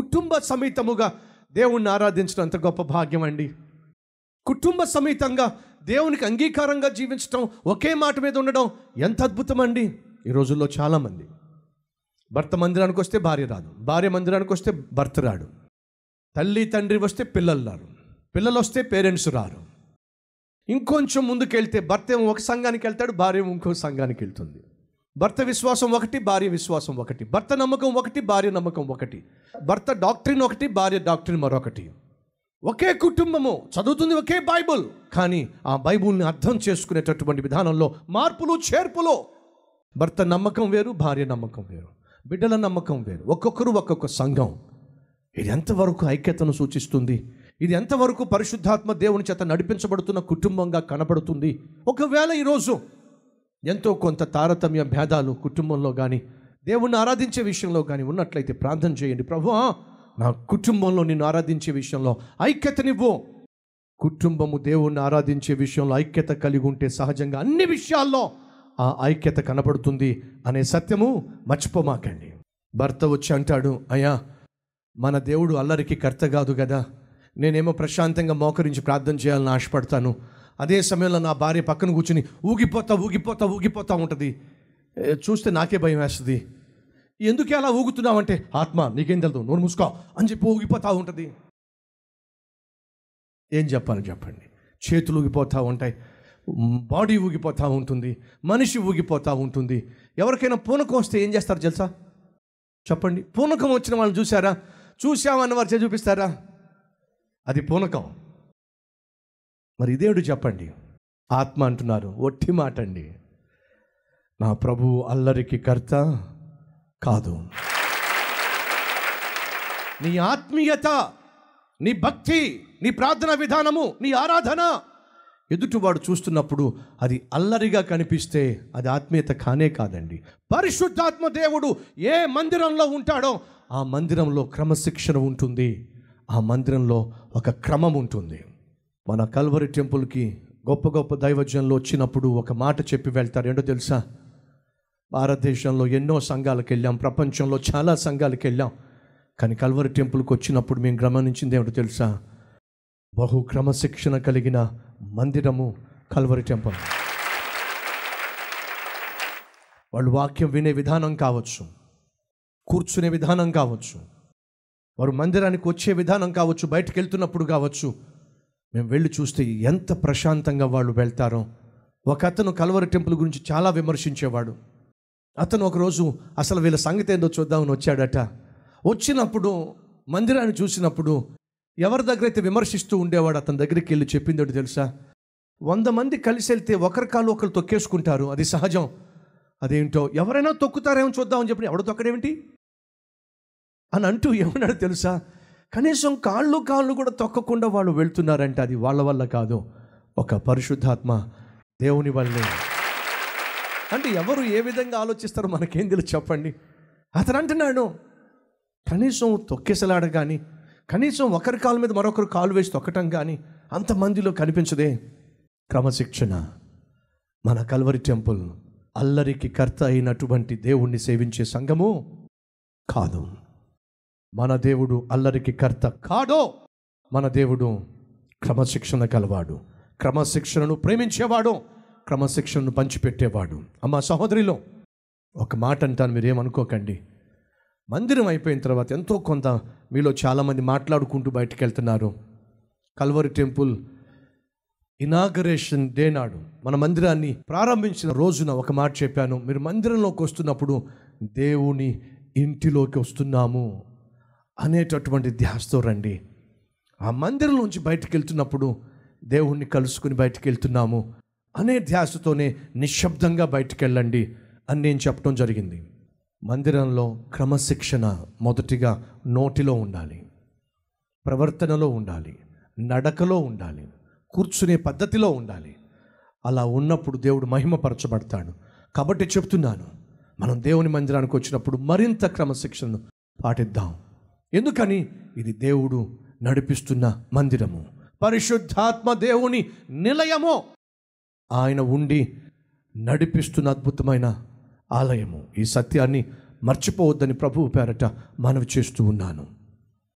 కుటుంబ సమేతముగా దేవుణ్ణి ఆరాధించడం అంత గొప్ప భాగ్యం అండి కుటుంబ సమేతంగా దేవునికి అంగీకారంగా జీవించడం ఒకే మాట మీద ఉండడం ఎంత అద్భుతం అండి ఈ రోజుల్లో చాలామంది భర్త మందిరానికి వస్తే భార్య రాదు భార్య మందిరానికి వస్తే భర్త రాడు తల్లి తండ్రి వస్తే పిల్లలు రారు పిల్లలు వస్తే పేరెంట్స్ రారు ఇంకొంచెం ముందుకెళ్తే భర్త ఏమో ఒక సంఘానికి వెళ్తాడు భార్య ఏమో ఇంకో సంఘానికి వెళ్తుంది భర్త విశ్వాసం ఒకటి భార్య విశ్వాసం ఒకటి భర్త నమ్మకం ఒకటి భార్య నమ్మకం ఒకటి భర్త డాక్టరీన్ ఒకటి భార్య డాక్టరీన్ మరొకటి ఒకే కుటుంబము చదువుతుంది ఒకే బైబుల్ కానీ ఆ బైబుల్ని అర్థం చేసుకునేటటువంటి విధానంలో మార్పులు చేర్పులు భర్త నమ్మకం వేరు భార్య నమ్మకం వేరు బిడ్డల నమ్మకం వేరు ఒక్కొక్కరు ఒక్కొక్క సంఘం ఇది ఎంతవరకు ఐక్యతను సూచిస్తుంది ఇది ఎంతవరకు పరిశుద్ధాత్మ దేవుని చేత నడిపించబడుతున్న కుటుంబంగా కనబడుతుంది ఒకవేళ ఈరోజు ఎంతో కొంత తారతమ్య భేదాలు కుటుంబంలో కానీ దేవుణ్ణి ఆరాధించే విషయంలో కానీ ఉన్నట్లయితే ప్రార్థన చేయండి ప్రభు నా కుటుంబంలో నిన్ను ఆరాధించే విషయంలో ఐక్యతనివ్వు కుటుంబము దేవుణ్ణి ఆరాధించే విషయంలో ఐక్యత కలిగి ఉంటే సహజంగా అన్ని విషయాల్లో ఆ ఐక్యత కనబడుతుంది అనే సత్యము మర్చిపోమాకండి భర్త వచ్చి అంటాడు అయ్యా మన దేవుడు అల్లరికి కర్త కాదు కదా నేనేమో ప్రశాంతంగా మోకరించి ప్రార్థన చేయాలని ఆశపడతాను అదే సమయంలో నా భార్య పక్కన కూర్చుని ఊగిపోతా ఊగిపోతా ఊగిపోతా ఉంటుంది ఏ, చూస్తే నాకే భయం వేస్తుంది ఎందుకు అలా ఊగుతున్నావంటే ఆత్మ నీకేం తెలుదు నోరు మూసుకో అని చెప్పి ఊగిపోతూ ఉంటుంది ఏం చెప్పాలి చెప్పండి చేతులు ఊగిపోతూ ఉంటాయి మ్, బాడీ ఊగిపోతూ ఉంటుంది మనిషి ఊగిపోతూ ఉంటుంది ఎవరికైనా పూనకం వస్తే ఏం చేస్తారు తెలుసా చెప్పండి పూనకం వచ్చిన వాళ్ళని చూసారా చూసామన్న వారు చేసి చూపిస్తారా అది పూనకం మరి ఇదేడు చెప్పండి ఆత్మ అంటున్నారు ఒట్టి మాట అండి నా ప్రభు అల్లరికి కర్త కాదు నీ ఆత్మీయత నీ భక్తి నీ ప్రార్థన విధానము నీ ఆరాధన ఎదుటివాడు చూస్తున్నప్పుడు అది అల్లరిగా కనిపిస్తే అది ఆత్మీయత కానే కాదండి పరిశుద్ధాత్మ దేవుడు ఏ మందిరంలో ఉంటాడో ఆ మందిరంలో క్రమశిక్షణ ఉంటుంది ఆ మందిరంలో ఒక క్రమం ఉంటుంది మన కల్వరి టెంపుల్కి గొప్ప గొప్ప దైవజనులు వచ్చినప్పుడు ఒక మాట చెప్పి వెళ్తారు ఏంటో తెలుసా భారతదేశంలో ఎన్నో సంఘాలకు వెళ్ళాం ప్రపంచంలో చాలా సంఘాలకు వెళ్ళాం కానీ కల్వరి టెంపుల్కి వచ్చినప్పుడు మేము గమనించింది ఏమిటో తెలుసా బహు క్రమశిక్షణ కలిగిన మందిరము కల్వరి టెంపుల్ వాళ్ళు వాక్యం వినే విధానం కావచ్చు కూర్చునే విధానం కావచ్చు వారు మందిరానికి వచ్చే విధానం కావచ్చు బయటకు వెళ్తున్నప్పుడు కావచ్చు మేము వెళ్ళి చూస్తే ఎంత ప్రశాంతంగా వాళ్ళు వెళ్తారో ఒక అతను కల్వరి టెంపుల్ గురించి చాలా విమర్శించేవాడు అతను ఒకరోజు అసలు వీళ్ళ సంగతి ఏందో చూద్దామని వచ్చాడట వచ్చినప్పుడు మందిరాన్ని చూసినప్పుడు ఎవరి దగ్గర అయితే విమర్శిస్తూ ఉండేవాడు అతని దగ్గరికి వెళ్ళి చెప్పింది ఒకటి తెలుసా వంద మంది కలిసి వెళ్తే ఒకరి కాలు ఒకరు తొక్కేసుకుంటారు అది సహజం అదేంటో ఎవరైనా తొక్కుతారేమో చూద్దామని చెప్పి ఎవడు తొక్కడేమిటి అని అంటూ ఏమన్నాడు తెలుసా కనీసం కాళ్ళు కాళ్ళు కూడా తొక్కకుండా వాళ్ళు వెళ్తున్నారంటే అది వాళ్ళ వల్ల కాదు ఒక పరిశుద్ధాత్మ దేవుని వల్లే అంటే ఎవరు ఏ విధంగా ఆలోచిస్తారో మనకేం తెలుసు చెప్పండి అతను అంటున్నాడు కనీసం తొక్కేసలాడ కానీ కనీసం ఒకరి కాలు మీద మరొకరు కాలు వేసి తొక్కటం కానీ అంతమందిలో కనిపించదే క్రమశిక్షణ మన కల్వరి టెంపుల్ అల్లరికి కర్త అయినటువంటి దేవుణ్ణి సేవించే సంఘము కాదు మన దేవుడు అల్లరికి కర్త కాడో మన దేవుడు క్రమశిక్షణ కలవాడు క్రమశిక్షణను ప్రేమించేవాడు క్రమశిక్షణను పంచిపెట్టేవాడు అమ్మ సహోదరిలో ఒక మాట అంటాను మీరేమనుకోకండి మందిరం అయిపోయిన తర్వాత ఎంతో కొంత మీలో చాలామంది మాట్లాడుకుంటూ బయటకు వెళ్తున్నారు కల్వరి టెంపుల్ ఇనాగరేషన్ డే నాడు మన మందిరాన్ని ప్రారంభించిన రోజున ఒక మాట చెప్పాను మీరు మందిరంలోకి వస్తున్నప్పుడు దేవుని ఇంటిలోకి వస్తున్నాము అనేటటువంటి ధ్యాసతో రండి ఆ మందిరం నుంచి బయటికి వెళ్తున్నప్పుడు దేవుణ్ణి కలుసుకుని బయటికి వెళ్తున్నాము అనే ధ్యాసతోనే నిశ్శబ్దంగా బయటికి వెళ్ళండి అని నేను చెప్పడం జరిగింది మందిరంలో క్రమశిక్షణ మొదటిగా నోటిలో ఉండాలి ప్రవర్తనలో ఉండాలి నడకలో ఉండాలి కూర్చునే పద్ధతిలో ఉండాలి అలా ఉన్నప్పుడు దేవుడు మహిమపరచబడతాడు కాబట్టి చెప్తున్నాను మనం దేవుని మందిరానికి వచ్చినప్పుడు మరింత క్రమశిక్షణను పాటిద్దాం ఎందుకని ఇది దేవుడు నడిపిస్తున్న మందిరము పరిశుద్ధాత్మ దేవుని నిలయము ఆయన ఉండి నడిపిస్తున్న అద్భుతమైన ఆలయము ఈ సత్యాన్ని మర్చిపోవద్దని ప్రభువు పేరట మనవి చేస్తూ ఉన్నాను